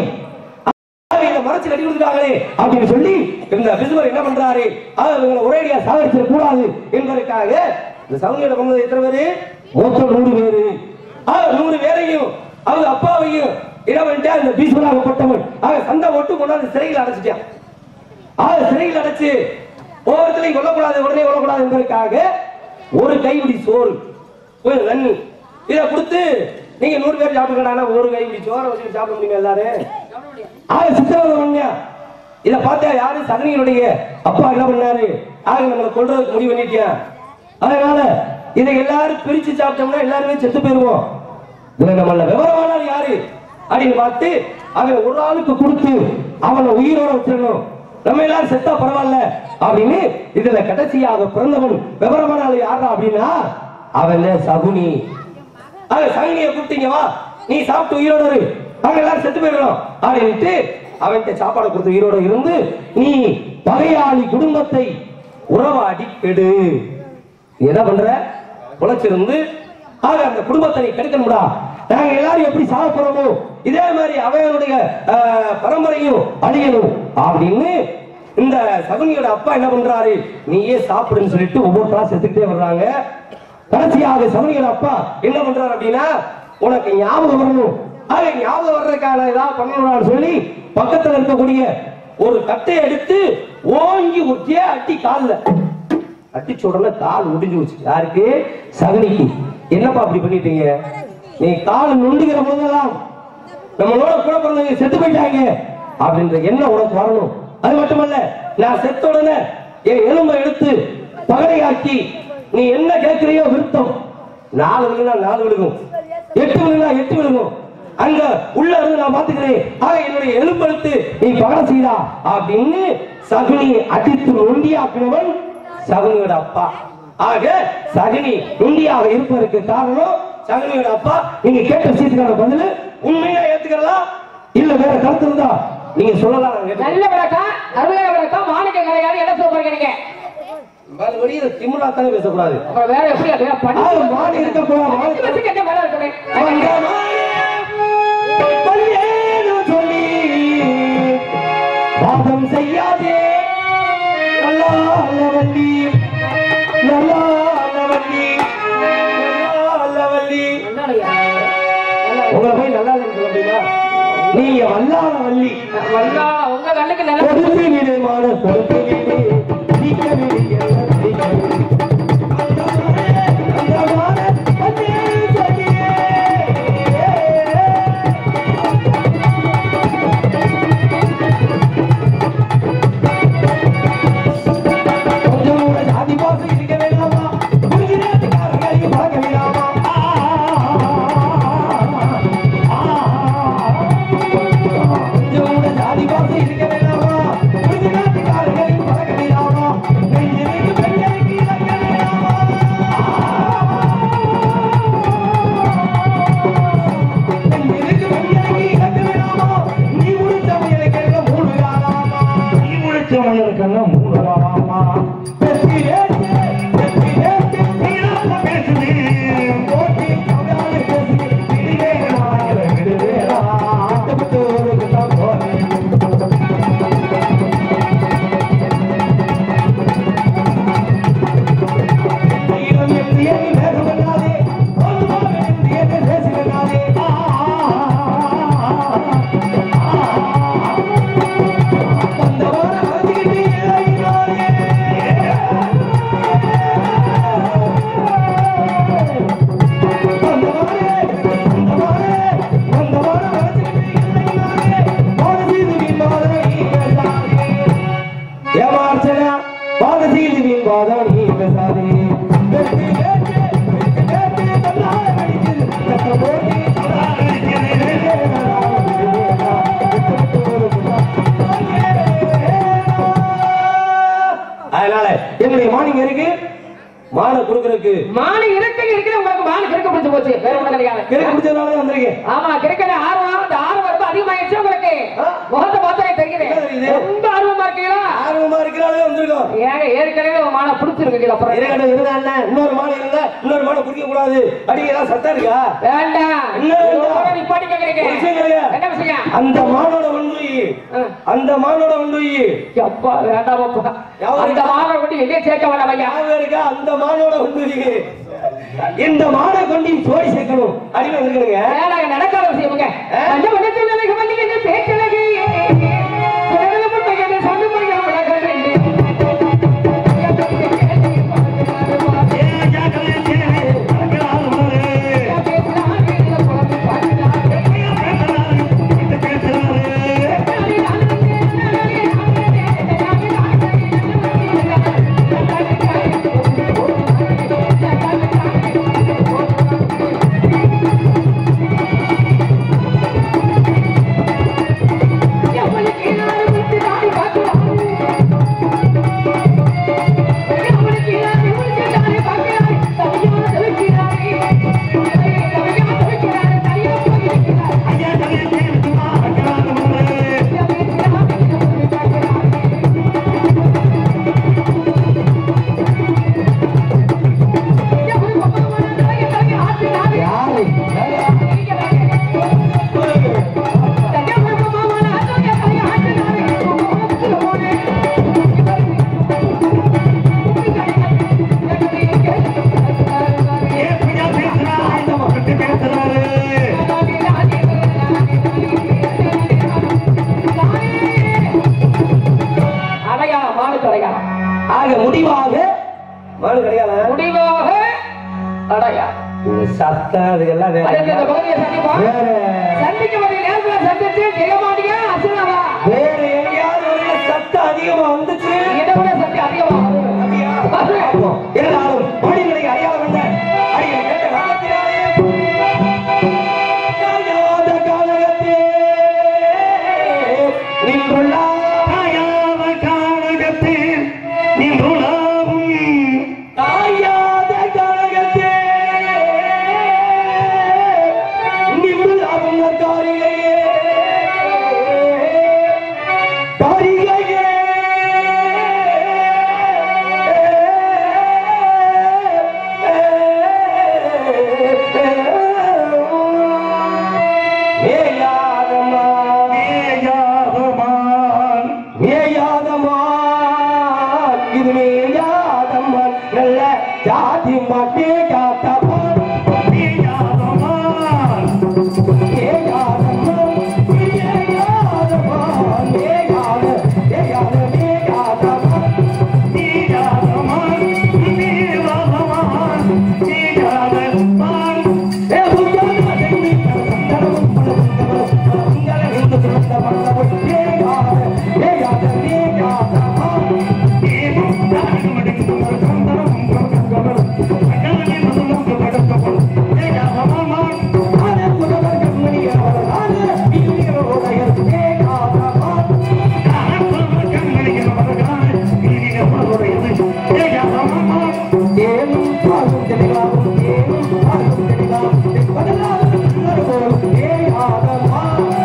ஆக இதை மறைச்சு கட்டி கொடுத்துட்டாங்களே அப்படின்னு சொல்லி இந்த பிசுவர் என்ன பண்றாரு ஆக இவங்களை ஒரேடியா சாகடிச்சிட கூடாது என்பதற்காக இந்த சவுனியோட வந்தது எத்தனை பேரு மொத்தம் நூறு பேரு ஆக நூறு பேரையும் அவங்க அப்பாவையும் இடவன்ட்டு அந்த பீஸ்வராகப்பட்டவன் ஆக சண்டை ஓட்டு கொண்டாந்து சிறையில் அடைச்சிட்டான் ஆக சிறையில் அடைச்சு ஒவ்வொருத்தரையும் கொல்லக்கூடாது உடனே கொல்லக்கூடாது என்பதற்காக ஒரு கைப்பிடி சோறு ஒரு தண்ணி இதை கொடுத்து நீங்க நூறு பேர் சாப்பிட்டுக்கடா ஒரு கைப்பிடி சோறை வச்சு சாப்பிட முடியுமா எல்லாரும் ஆக சித்திரவதை பண்ண இத பார்த்தா யாரு சகனியினுடைய அப்பா என்ன பண்ணாரு ஆக நம்மளை கொல்றதுக்கு முடிவு பண்ணிட்டியான் அதனால இதை எல்லாரும் பிரிச்சு சாப்பிட்டோம்னா எல்லாருமே செத்து போயிருவோம் இதுல நம்மள விவரமானார் யாரு அப்படின்னு பார்த்து அவன் ஒரு ஆளுக்கு கொடுத்து அவனை உயிரோட வச்சிடணும் நம்ம எல்லாரும் செத்தா பரவாயில்ல அப்படின்னு இதுல கடைசியாக பிறந்தவன் விவரமான ஆளு யாரா அப்படின்னா அவன் சகுனி அவன் சகுனியை கூப்பிட்டீங்க வா நீ சாப்பிட்டு உயிரோட இரு அவங்க எல்லாரும் செத்து போயிடணும் அப்படின்ட்டு அவன்கிட்ட சாப்பாடு கொடுத்து உயிரோட இருந்து நீ பகையாளி குடும்பத்தை உறவாடி கெடு நீ என்ன பண்ற உழைச்சிருந்து ஆக அந்த குடும்பத்தை நீ கெடுக்கணும்டா நாங்க எல்லாரும் எப்படி சாக போறோமோ இதே மாதிரி அவனுடைய ஆஹ், பரம்பரையும் அழியணும் அப்படின்னு இந்த சகுனியோட அப்பா என்ன பண்றாரு நீயே சாப்பிடுன்னு சொல்லிட்டு ஒவ்வொருத்தரா செத்துக்கிட்டே வர்றாங்க கடைசியாக சகுனியோட அப்பா என்ன பண்றாரு அப்படின்னா உனக்கு ஞாபகம் வரணும் ஆக ஞாபகம் வர்றதுக்கான ஏதாவது பண்ணணும்னு சொல்லி பக்கத்துல இருக்கக்கூடிய ஒரு கட்டையை எடுத்து ஓங்கி ஒட்டியே அட்டி கால்ல அடிச்ச உடனே கால் முடிஞ்சு போச்சு யாருக்கு சகனிக்கு என்னப்பா அப்படி பண்ணிட்டீங்க நீ கால் நொண்டுகிற போதெல்லாம் நம்மளோட கூட பிறந்தவங்க செத்து போயிட்டாங்க அப்படின்ற எண்ணம் உனக்கு வரணும் அது மட்டுமல்ல நான் செத்த உடனே என் எலும்பை எடுத்து பகடையாக்கி நீ என்ன கேட்கிறியோ விருத்தம் நாலு விழுனா நாலு விழுகும் எட்டு விழுனா எட்டு விழுகும் அங்க உள்ள இருந்து நான் பாத்துக்கிறேன் ஆக என்னுடைய எலும்பெடுத்து நீ பகட செய்தா அப்படின்னு சகுனி அடித்து நொண்டியாக்கினவன் சகுனியோட அப்பா ஆக சகுனி நொண்டியாக இருப்பதற்கு காரணம் சகுனியோட அப்பா நீங்க கேட்ட விஷயத்துக்கான பதில் உண்மையா ஏத்துக்கிறதா இல்ல வேற கருத்து இருந்தா நீங்க சொல்லலாம் நான் கேட்டுக்கிறேன். நல்ல விளக்கம் அருமையான விளக்கம் மாணிக்க கலையாரு என்ன சொல்ல போறீங்க நீங்க மறுபடி இதை திமிரா தானே பேசக்கூடாது அப்புறம் வேற எப்படி அது பண்ணி ஆ, மாடு இருக்கக்கூடாது, மாடு அஞ்சு வருஷம் கேட்ட மேல இருக்குமே பல்லேனு சொல்லி வாதம் செய்யாதே நல்லா வள்ளி நல்லா வள்ளி நல்லா வள்ளி நல்லாலையா? நல்லா உங்களை போய் நல்லா இல்லைன்னு சொல்ல முடியுமா நீங்க வல்லாத வள்ளி வல்லா, உங்க கண்ணுக்கு நல்லா கொடுத்து விடுமான கொடுத்து விடு நீக்க விடு எல்லாம் நீக்க விடு. அந்தமான பன்னீர் சொல்லியே. கொஞ்சம் கூட ஜாதி பாசம் இருக்க வேண்டாமா புரிஞ்சு நேரத்துக்காரங்களையும் பார்க்க வேண்டாமா ஆ, ஆ, ஆ. கொஞ்சம் கூட ஜாதி பாசம் இருக்க வேண்டாமா புரிஞ்சு நேரத்துக்காரங்களையும் பார்க்க வேண்டாமா நெஞ்சிലേക്ക് பெண்களுக்கு இறக்க வேண்டாமா நெஞ்சிലേക്ക് பெண்களுக்கு இறக்க வேண்டாமா நீ முடிச்ச முயலுக்கெல்லாம் மூணு காலாமா நீ முடிச்ச மயிலுக்கெல்லாம் மூணு வாமா வெற்றி ஏற்று வெற்றி ஏற்று நீதான் பேசுது போட்டி கவியாலே பேசி விடுவேனா விடுவேனா ஆட்டப்பட்டு ஒரு தான் போனேன் நீளம் என்று எண்ணி வேகமில்லாதே, ஒன்றுமாக என்று எண்ணி பேசுகிறாதே. ஆ, ஆ, ஆ, ஆ. வந்தவன மறந்துகிட்டு இறங்கினாரே. வந்தவனே, வந்தவனே, வந்தவன மறந்துகிட்டு இறங்கினாரே. வானசீதுவின் மாதரை கேட்டாரே. ஏமார்ச்சனா பாதசீலிவின் பாதம் நீ பேசாதே வெற்றி ஏற்று, வெற்றி ஏற்று, தன்னால வெடிக்குது. சத்த போட்டி, தன்னால வெடிக்குது. அதனால என்னுடைய மார்னிங் இருக்கு மாலை கொடுக்கறதுக்கு மானு இருக்க இருக்கிற உங்களுக்கு மானு கிறுக்க பிடிச்சு போச்சு வேற ஒண்ணு கிடையாது கிழக்கு பிடிச்சதுனால வந்திருக்கேன் ஆமா கிறுக்கிற ஆர்வம் அந்த ஆர்வம் ரொம்ப அதிகமாயிடுச்சு உங்களுக்கு ஆ. முகத்தை பார்த்தாலே தெரியுது என்ன தெரியுது? ரொம்ப ஆர்வமா இருக்கீங்களா ஆர்வமா இருக்கிறாலே வந்திருக்கோம் ஏங்க ஏற்கனவே ஒரு மானை பிடிச்சிருக்கீங்க அப்புறம் என்ன? இருக்கட்டும் இருந்தா என்ன இன்னொரு மாலை இருந்தா இன்னொரு மாலை குடிக்க கூடாது அப்படிங்கிறதா சட்டம் இருக்கா வேண்டாம் என்ன வேண்டாம்? இதோட நிப்பாட்டி கேக்குறீங்க ஒரு விஷயம் கேளுங்க. என்ன விஷயம் அந்த மானோட ஒன்று ஆ. அந்த மானோட ஒன்று அப்பா வேண்டாமப்பா யாவது அந்த மானை கொண்டு வெளியே சேர்க்க வேண்டாம் ஐயா ஞாபகம் இருக்கா அந்த மானோட ஒன்று இந்த மானை கொண்டு சோடி சேர்க்கணும் அப்படின்னு வந்துருக்கணுங்க வேணாங்க நடக்காத விஷயமுங்க ஆ? அந்த மனத்தில் நிலைக்கு வந்தீங்க பேச்சலகு சிறகு முட்டைகளை சொல்லு முடியும் ஏன் ஜாக்கிரதை கேளு நடக்கிறாள் உணரு பேசுறாரு கிட்ட பேசுறாரு Thank அடையா இந்த சத்தம் அதுக்கெல்லாம் வேற அதுக்கு இந்த பகுதியை சந்திப்போம் வேற சந்திக்க வேண்டிய நேரத்துல சந்திச்சு ஜெயமாட்டியா அசுராவா வேற எங்கேயாவது ஒரு சத்தம் அதிகமா வந்துச்சு இதை விட சக்தி அதிகமா வரும். அப்படியா? வரும். அப்போ, இருந்தாலும் பாடிகளை அடையாளம் என்ன அடிகள் கேட்ட காலத்தினாலே காயாத கானகத்தே நின்றுள்ளார் காயாத கானகத்தில் நின்றுலாவும் காயாத கானகத்தே நின்றுள்ளாரும் காரிகையே காரிகையே மேயாதமா மேயாதமான் மேயாதமா இது மேயாதம்மா நல்ல ஜாதி மாட்டே காத்தமா மேயாதமான் மேயாதம்மா மேயாதமா மேயாத மேயாத மேயாதமா மேயாதமான் மேயாதமான் மேயாதமான் ஏ புத்தகமா தென்னி சந்தனமும் பலமும் உங்களை இந்து சிறந்த மன்னவன் மேயாத மேயாத மேயாதமா ஏதும் தாழ்மடிக்கும் ஒரு சந்தனம் கவர் அகலமே மதுமுக படுத்தப்படும் மேயாதமான் ஆன புதவர் கண்மணியவர் ஆன இந்தியோதயர் மேயாதமா ஏனும் பாலும் தெளிவாகும் ஏனும் பாலும் தெளிவாகும் பதினாறு போலும் மேயாதமா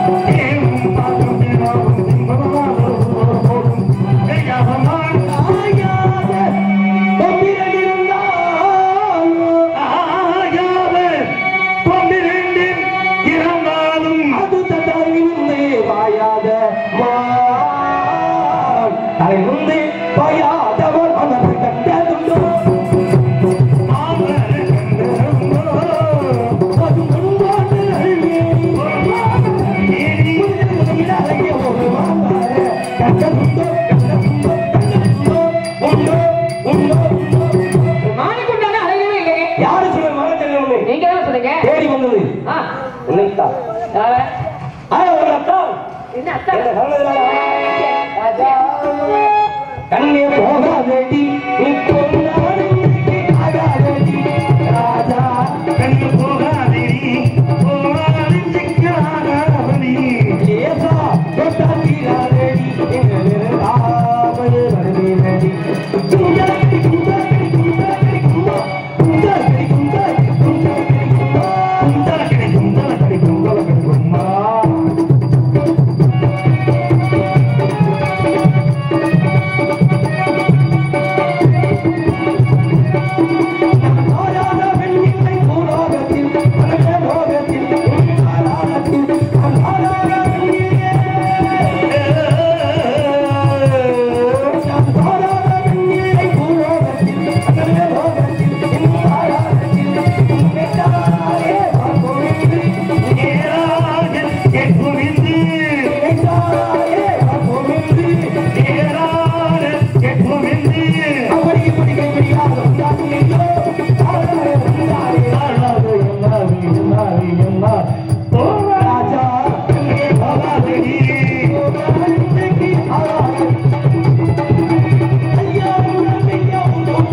ஆயாத கொம்பிரண்டிருந்தாலும் அது தந்தாரிந்தே வாயாத மான் தலைமுந்தே பாயாதவர் மனது கண்டதுண்டோ அது முன்பாட்டு அழுவேணி இலகிய ஒரு மாந்தார கண்டதுண்டோ கண்டதுண்டோ கண்டதுண்டோ உண்டோ உண்டோ உண்டோ மாணிக்குண்டான அழகவே இல்லையே யாரு சொல்ல மனத்தில் நீங்க தான் சொன்னீங்க தேடி வந்தது ஆ, உன்னைத்தான் யாரு? ஆனா ஒரு அத்தான் என்ன அத்தா? என்ன சொன்னதுனால கண்ணே போகாதடி நீ பொன்னாடி ஆகாதடி ராஜா லேசா தொட்டா தீராதடி எங்க நிறலாமல் வருவீரடி குந்தாடி குந்தாடி குந்தாடி குந்தா குந்தாடி குந்தாடி குந்தாடி குந்தா ஆராத வெண்ணிலை பூலோகத்தில் அழக லோகத்தில் ஆராதத்தில் ஆராத வெண்ணிலே ஆராத வெண்ணிலை பூலோகத்தில் அழக லோகத்தில் ஆராதத்தில் நினைத்தாலே பார்ப்போமே நினைத்தாலே பார்ப்போமே அப்படி இப்படி கைப்படியாக வந்தாரு எங்கோ ஆராத வந்தாரே ஆராத என்னாரு என்னாரு என்னா ராஜா போகாதடி போகாதடி ஆராத ஐயா ஐயா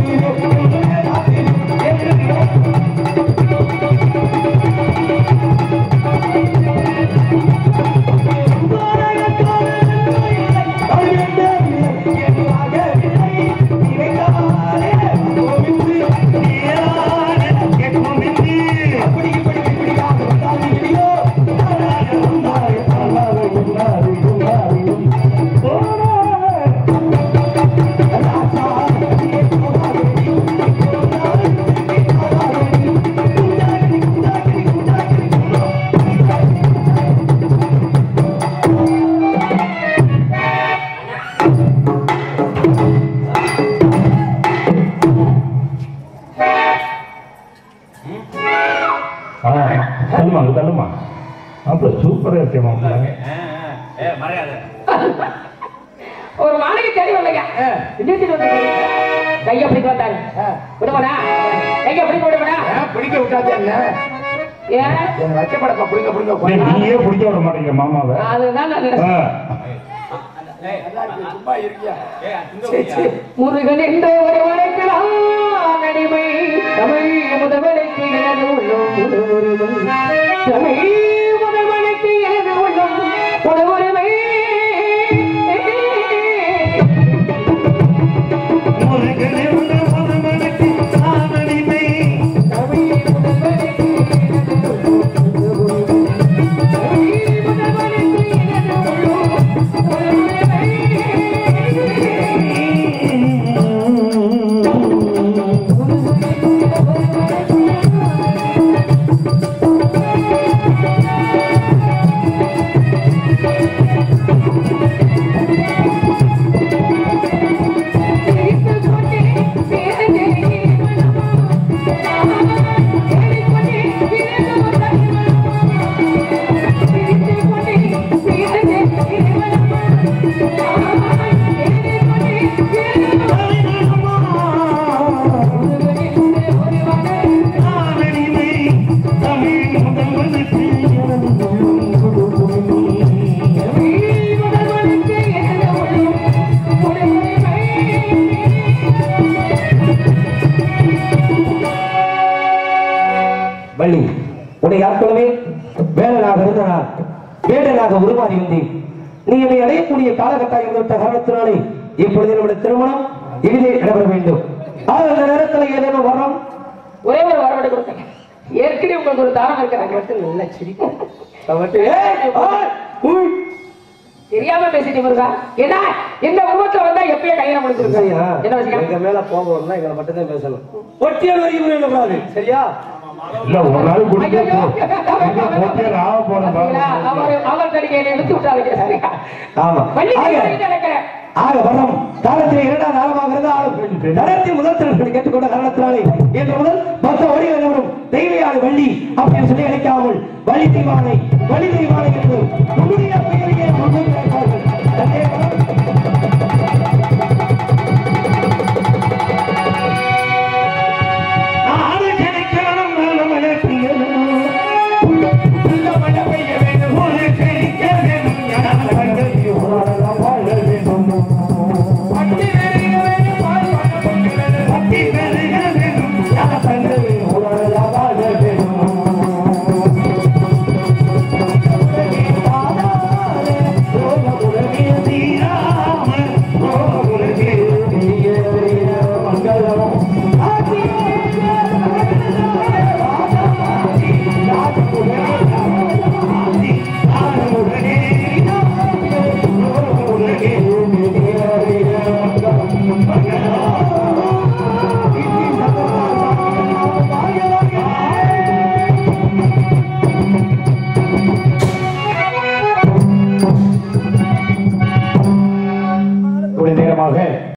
தள்ளுமா தள்ளுமா மாப்பிள்ள சூப்பரா இருக்கே மாப்பிள்ள ஒரு மாளிகை தேடி வரலைங்க ஆ. நிறுத்திட்டு வந்து கையை பிடிக்க வந்தாரு ஆ. விடுவானா கையை பிடிக்க விடுவானா ஏன் பிடிக்க விட்டாது என்ன ஏன் என் வைக்கப்படப்பா பிடிங்க பிடிங்க டேய், உட்காரு. நீயே பிடிக்க விட மாட்டேங்கிற மாமாவை அதுதான் நான் ஆ. நினைச்சேன். சும்மா இருக்கியா சரி, சரி. முருகன் என்ற ஒரு வழக்கிலான் அடிமை தமிழ் முதல்வனுக்கு எனது உள்ளம் உணவுரிமை தமிழ் முதல்வனுக்கு எனது உள்ளம் உணவுரிமை முருகனே உன்ன மனமனக்கு சாதனிமை. தமிழ் முதல்வனுக்கு எனது உள்ளம் உணவுரிமை தமிழ் முதல்வனுக்கு எனது உள்ளம் உணவுரிமை சாதனிமை. தமிழ் முதல்வனுக்கு எனது உள்ளம் கொடுக்குமே. வள்ளி உன்னை ஆட்களமே வேடனாக இருந்தனால் வேடனாக உருமாறி வந்தேன் நீ என்னை அடையக்கூடிய காலகட்டாயம் விட்ட காரணத்தினாலே இப்பொழுது நம்முடைய திருமணம் இனிதே நடைபெற வேண்டும் ஆக அந்த நேரத்தில் ஏதேனும் வரம் ஒரே ஒரு வரவடை கொடுத்தேன் ஏற்கனவே உங்களுக்கு ஒரு தாரம் இருக்கிறாங்க மட்டும் நல்லா சிரிக்கும் அவன் மட்டும், ஏய், ஆய், உய். தெரியாம பேசிட்டு முருகா என்ன இந்த உருவத்துல வந்தா எப்பயே கையில முடிச்சிருக்கா சரியா? என்ன வச்சுக்க எங்க மேல போகணும்னா எங்களை மட்டும் தான் பேசணும் ஒட்டியால் வரைக்கும் எழுதக்கூடாது சரியா இல்ல ஒரு நாள் குடிக்க ஐயையோ. போட்டியால் ஆக போறேன் பாத்தீங்களா? அவர் அவர் தடிக்கையில இழுத்து விட்டாரு சரியா? ஆமா வள்ளி ஆக, கையில நடக்கிறேன் ஆக வரம் காலத்தில் இரண்டாம் நாளமாக இருந்தாலும் தரத்தில் முதல் திறன் கேட்டுக்கொண்ட காரணத்தினாலே இன்று முதல் மொத்த வழிகள் அனைவரும் தெய்வையான வள்ளி அப்படின்னு சொல்லி அழைக்காமல் வள்ளி தெய்வானை வள்ளி தெய்வானை என்று உன்னுடைய பெயரையே கொண்டு அழைப்பார்கள். தந்தையே வரம். நாடு கிடைக்கணும் நல்ல மழை பெய்யணும் நல்ல மழை பெய்ய வேண்டும் ஒரு செழிக்க வேணும் ஞான சங்கதி உலகம் வாழ வேண்டும் பட்டி பெருக வேண்டும் வாழ்வாழ பொங்கி வேண்டும் பட்டி பெருக வேண்டும் ஞான சங்கதி உலகம் வாழ வேண்டும் ரோகமுலகே தீராமல் ரோகமுலகே தீய மங்களம்